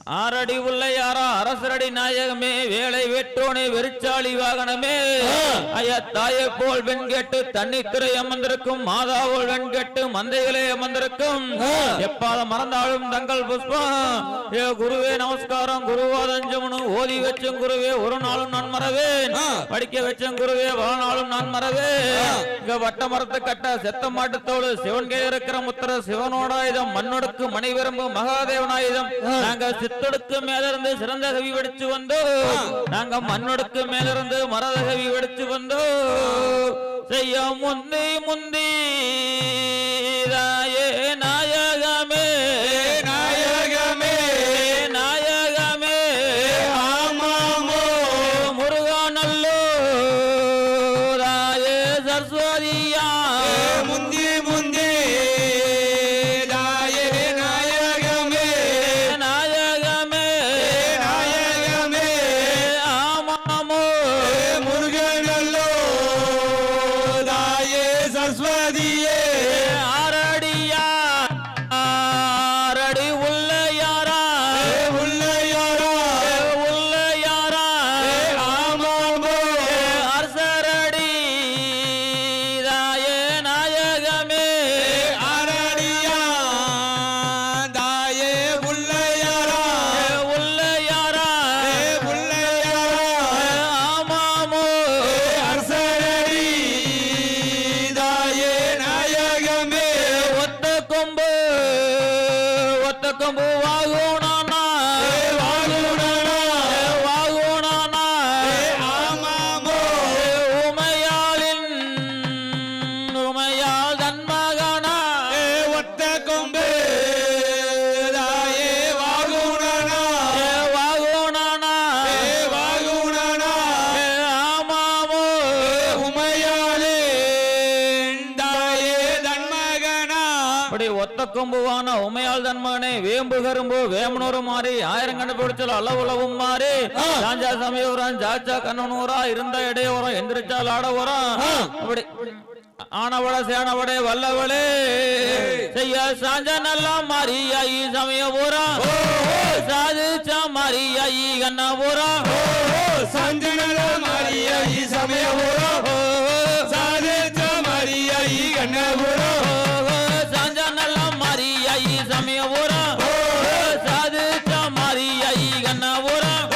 ஆறடி உள்ள யாரா அரசரடி நாயகமே வேலை வெட்டோனே வெறிச்சாளி வாகனமே ஐயா தாயை போல் வெண் கேட்டு தண்ணித்துறை அமர்ந்திருக்கும் மாதாவோல் வெண் கேட்டு மந்தைகளே அமர்ந்திருக்கும் எப்பாத மறந்தாலும் தங்கள் புஷ்பம் ஏ குருவே நமஸ்காரம் குருவாதஞ்சமுனு ஓதி வச்சும் குருவே ஒரு நாளும் நான் மறவேன் படிக்க வச்சும் குருவே வாழ்நாளும் நான் மறவேன் இங்க வட்ட மரத்து கட்ட செத்த மாட்டுத்தோடு சிவன் கே இருக்கிற முத்திர சிவனோடாயுதம் மண்ணொடுக்கு மணி விரும்பு மகாதேவனாயுதம் நாங்க சித்தொடுக்கு மேலிருந்து சிறந்த கவி வெடிச்சு வந்தோம் நாங்க மண்ணொடுக்கு மேலிருந்து மரத கவி வெடிச்சு வந்தோம் செய்ய முந்தி முந்தி தாயே நாயகமே நாயகமே நாயகமே ஆமாமோ முருகா நல்லோ தாயே சரஸ்வதியா முந்தி முந்தி தாயே நாயகமே நாயகமே நாயகமே ஆமாமோ முருகனல்லோ தாயே சரஸ்வதியே ஆரடியா ஆரடி உள்ள யாரா உள்ளையாரா உள்ள யாரா ஆமாமோ அரசரடி தாயே நாயகமே ஆரடியா தாயே உள்ளையாரா உள்ள யாரா உள்ளையாரா ஆமாமோ அரசரடி தாயே நாயகமே ஒத்த கொம்பு ஒத்த கொம்பு வாகுணானா வாகுணனா வாகுணானா ஆமாமோ உமையாளின் உமையாள் தன்மகனா ஒத்த கொம்பு தாயே வாகுணனா வாகுணானா வாகுணனா ஆமாமோ உமையாளே தாயே தன்மகனா அப்படி ஒத்த கொம்புவான உமையாள் தன்மகனே வேம்பு கரும்பு வேமனூறு மாறி ஆயிரம் கண்டுபிடிச்சல் அளவுளவும் மாறி சாஞ்சா சமயபுரம் ஜாச்சா கண்ணனூரா இருந்த இடையோரம் எந்திரிச்சால் ஆடவரம் அப்படி ஆனவட சேனவடே வல்லவளே செய்ய சாஞ்ச நல்லா மாறியாயி சமயபுரம் சாதிச்சா மாறியாயி கண்ணபுரம் சஞ்சனல மாரிய ஈ சமயபுரம் சாதிச்ச மாரிய ஈ கண்ணபுரம் சாஞ்ச நல்லா மாறியாயி சமயபுரம் சாதிச்சா மாறியாயி கண்ணபுரம்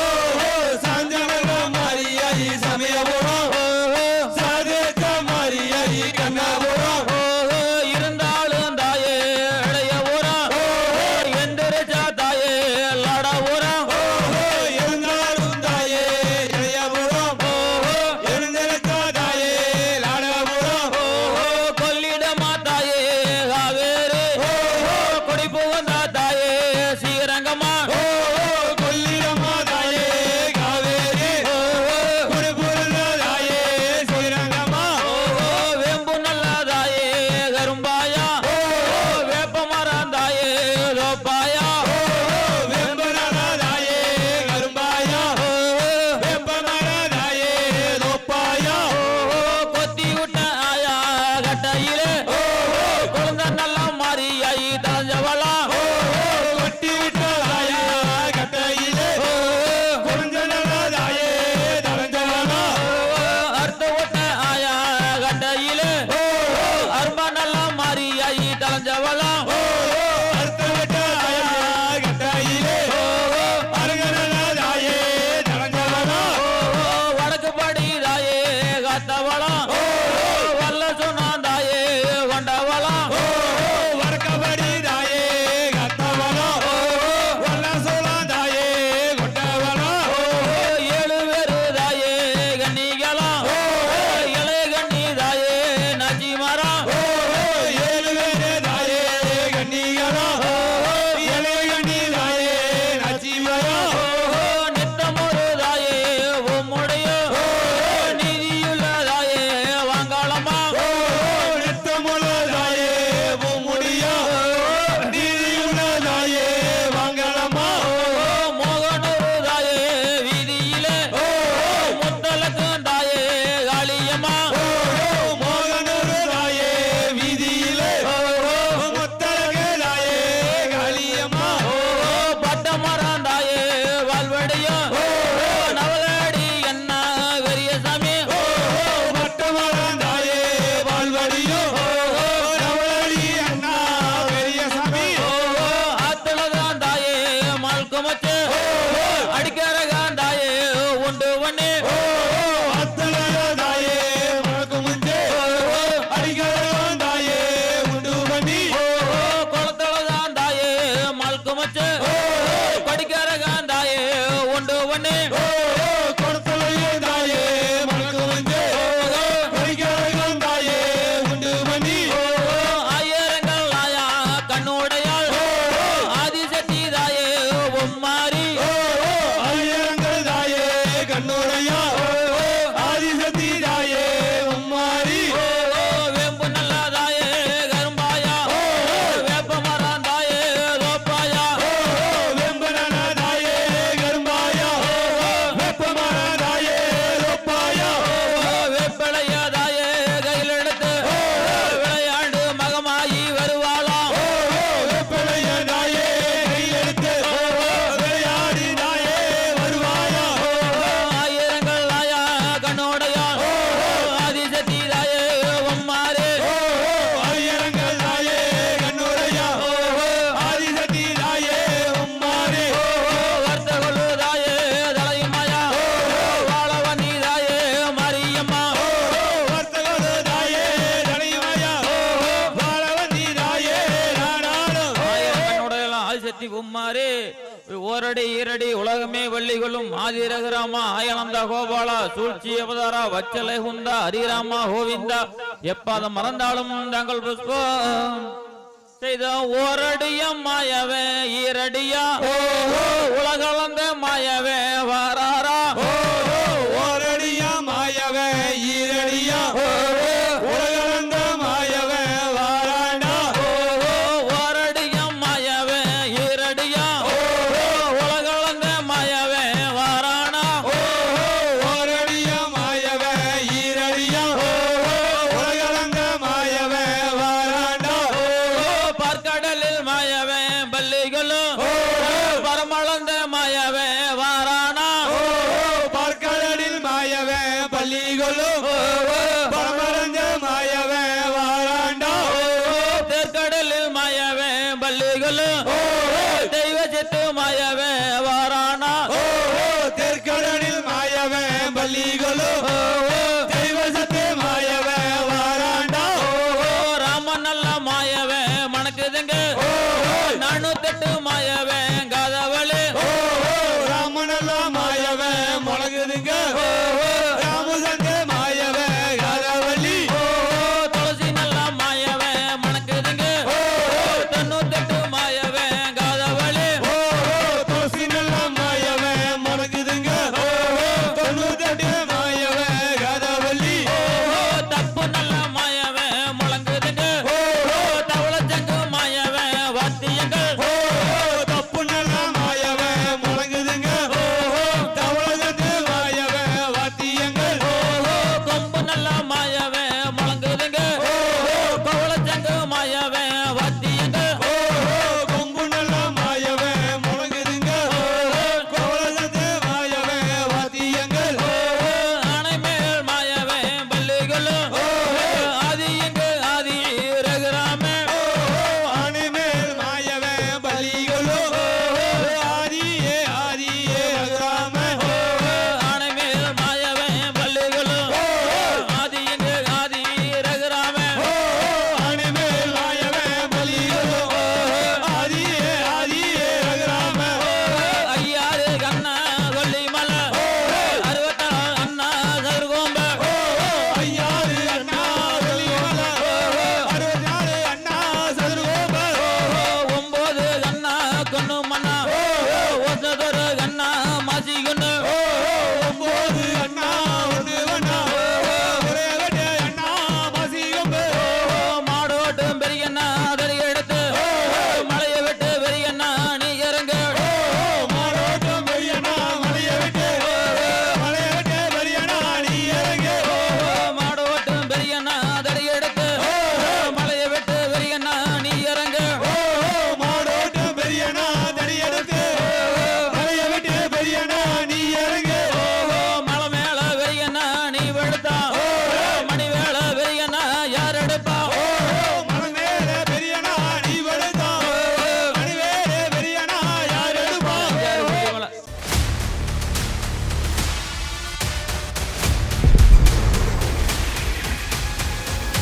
சஞ்சனல மாரிய ஈ சமயபுரம் சாதிச்ச மாரிய ஈ கண்ணபுரம் இருந்தாலும் தாயே இளைய ஊரம் எந்திரிச்சா தாயே லட ஊரம் இருந்தாலும் தாயே இளையபுரம் எழுந்திருச்ச தாயே லாடபுரம் கொல்லிடமா தாயே காவேரி கொடி புகுந்தா தாயே ஸ்ரீரங்கமா கொல்லிடமா தாயே காவேரி குடிபுரந்த தாயே ஸ்ரீரங்கமா வேம்பு நல்ல தாயே கரும்பாயா வேப்ப மரம் தாயே லோப்பாயா வெம்பனான தாயே கரும்பாயா வெப்பனான தாயே தோப்பாயா கொத்தி விட்ட ஆயா கட்டையிலே குழந்தை நல்லா மாறியாயி தலைஞ்சவளா கொட்டி விட்ட தாயா கட்டையிலே குறுஞ்சனல தாயே தரஞ்சவனா அர்த்த விட்ட ஆயா கட்டையிலே அரும்பா நல்லா மாறியாயி தலைஞ்சவளா அர்த்தவட்ட தாயா கட்டையிலே அருகனல தாயே தரஞ்சவனா வடக்கு படி தாயே காத்தவளா வல்ல சொன்னான் தாயே கொண்டவளா வர்க்கபடி தாயே கத்தவனா வல்ல சோழா தாயே கொண்டவனா ஏழு பேரு தாயே கன்னிகளா இளைய கண்ணி தாயே நச்சி மரம் ஏழு பேரே தாயே கண்ணிகளா ஏழு கண்ணி தாயே நச்சிமரா நித்தமொரு தாயே உம்முடைய நீதியுள்ள தாயே வாங்காளமா நித்தமுள்ள தாயே பூமுடியா நீதியுள்ள தாயே வாங்கலமா மோகனூரு தாயே வீதியிலே முத்தலக்கும் தாயே காளியம்மா மோகனூர் தாயே வீதியிலே முத்தலக தாயே காளியம்மா பட்ட மரம் தாயே பண்ணி ஓ கொடுத்தலையே தாயே மணக்கு வந்து பரிகாரம் தாயே உண்டு பண்ணி ஆயிரங்கள் நாயா கண்ணுடையாள் ஆதிசக்தி தாயே உம்மாரி ஆயிரங்கள் தாயே கண்ணுடையா ஆதிசக்தி தாயே உம்மாரி வேம்பு நல்ல தாயே கரும்பாயா வேப்ப மரம் தாயே தோப்பாயா வெம்பனான தாயே கரும்பாயா வெப்பமான தாயே ரொப்பாயா வேப்பளைய தாயே கையில் எடுத்து விளையாண்டு மகமாயி வருவாளாம் வெப்பலைய தாயே கையெடுத்து விளையாடி தாயே வருவாயா ஆயிரங்கள் நாயா கண்ணோடையாள் ஆதிசக்தி தாயே உம்மாரி ஆயிரங்கள் தாயே கண்ணுடையா ஆதிசக்தி தாயே உம்மாரி வர்த்தகொழு தாயே தலையுமாயா வாழவனி தாயே மாரியம்மா வர்த்தகது தாயே தனிமயா வாழவந்தி தாயே நாடாளும் ஆயிரம் கண்ணுடையலாம் ஆதிசக்தி உம்மாரி ஓரடி ஈரடி உலகமே வள்ளிகளும் ஆதிரகராமா ஆயனந்த கோபாலா சூழ்ச்சி அவதாரா வச்சலை குந்தா ஹரிராமா கோவிந்தா எப்பாதம் மறந்தாலும் தங்கள் புஷ்பம் செய்த ஓரடியம் மாயவே ஈரடியா உலகளந்த மாயவே வாராரா ஓரடியா மாயவே ஈரடியா உலகளந்த மாயவே வாராண்டா ஓரடியம் மாயவே ஈரடியா உலகளந்த மாயவே வாரானா ஓரடியா மாயவே ஈரடியா உலகளந்த மாயவே வாராண்டா பார்க்கடலில் மாயவே பள்ளிகளும் பரமளந்த மாயவே வாரானா பார்க்கடலில் மாயவே பள்ளிகளும் பரமரஞ்ச மாயவே வாராண்டா தேர்க்கடலில் மாயவே பள்ளிகளும் தெய்வ சித்து மாயவே வாரானா தெற்கடலில் மாயவே பள்ளிகளும் தெய்வ சத்து மாயவே வாராண்டா ராமன் நல்ல மாயவே மணக்குதுங்க நானூத்தெட்டு மாயவே கதவளி ராமனெல்லாம் மாயவே முழங்குதுங்க ராமசந்த மாயவே கரவள்ளி துளசி நல்ல மாயவே மணக்குதுங்க தொண்ணூத்தெட்டு மாயவே கதவளி துளசி நல்ல மாயவே முழங்குதுங்க தொண்ணூத்தெட்டு மாயவே கரவள்ளி தப்பு நல்ல மாயவே முழங்குதுங்க தவளச்சங்கு மாயவே வாத்தியங்கள் தப்பு நல்ல மாயவே முழங்குதுங்க தவளசத்து மாயவே வாத்தியங்கள் கொம்பு நல்ல மாயவே முழங்குதுங்க கவளச்சங்கு மாயவே வாத்தியங்கள் கொம்பு நல்ல மாயவே முழங்குதுங்க கோலசத்து மாயவே வாத்தியங்கள் ஆனை மேல் மாயவே பள்ளிகளும் ஆதி எங்கு ஆதி ரகுராமே ஆணிமேல் மாயவே பலிகளும் ஆதியே ஆதியே அகராம ஆனை மேல் மாயவே பள்ளிகளும் ஆதி எங்கு ஆதி ரகுராமே ஆணிமேல் மாயவே பலிகளும் ஆதியே ஆதியே அகராம ஐயாறு கண்ணா கொல்லிமலை அறுபத்தாறு அண்ணா சருகோம்ப ஐயாறு அண்ணா வெளிமல அறுபத்தாறு அண்ணா சதுர்கோப ஒன்பது கண்ணா கொன்னு மண்ணா ஒசதொரு கண்ணா மாசிகுன்னு ஒன்பது அண்ணா ஒன்று அண்ணா ஒரே கட்டு அண்ணா மசிகம்பு மாடோட்டு பெரியண்ணா அதறி எடுத்து மலையை விட்டு பெரியண்ணா நீ இறங்கு மாரோட்டம் பெரியண்ணா மலையை விட்டு மலையை விட்டு பெரியண்ணா நீ இறங்கு மாடோட்டு பெரியண்ணா அதறி எடுத்து மலையை விட்டு பெரியண்ணா நீ இறங்கு மாரோட்டம் பெரியண்ணா தடி எடுத்து மலையை விட்டு பெரியண்ணா நீ இறங்கு மலை மேல பெரியண்ணா நீ வெளுத்தா மணி வேல பெரியண்ணா யார் எடுப்பா மலை மேல பெரியண்ணா நீ வெளுத்தா மணி மேல பெரியண்ணா யார் எடுப்பா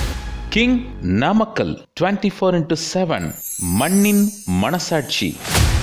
king Namakkal twenty four into seven மண்ணின் மனசாட்சி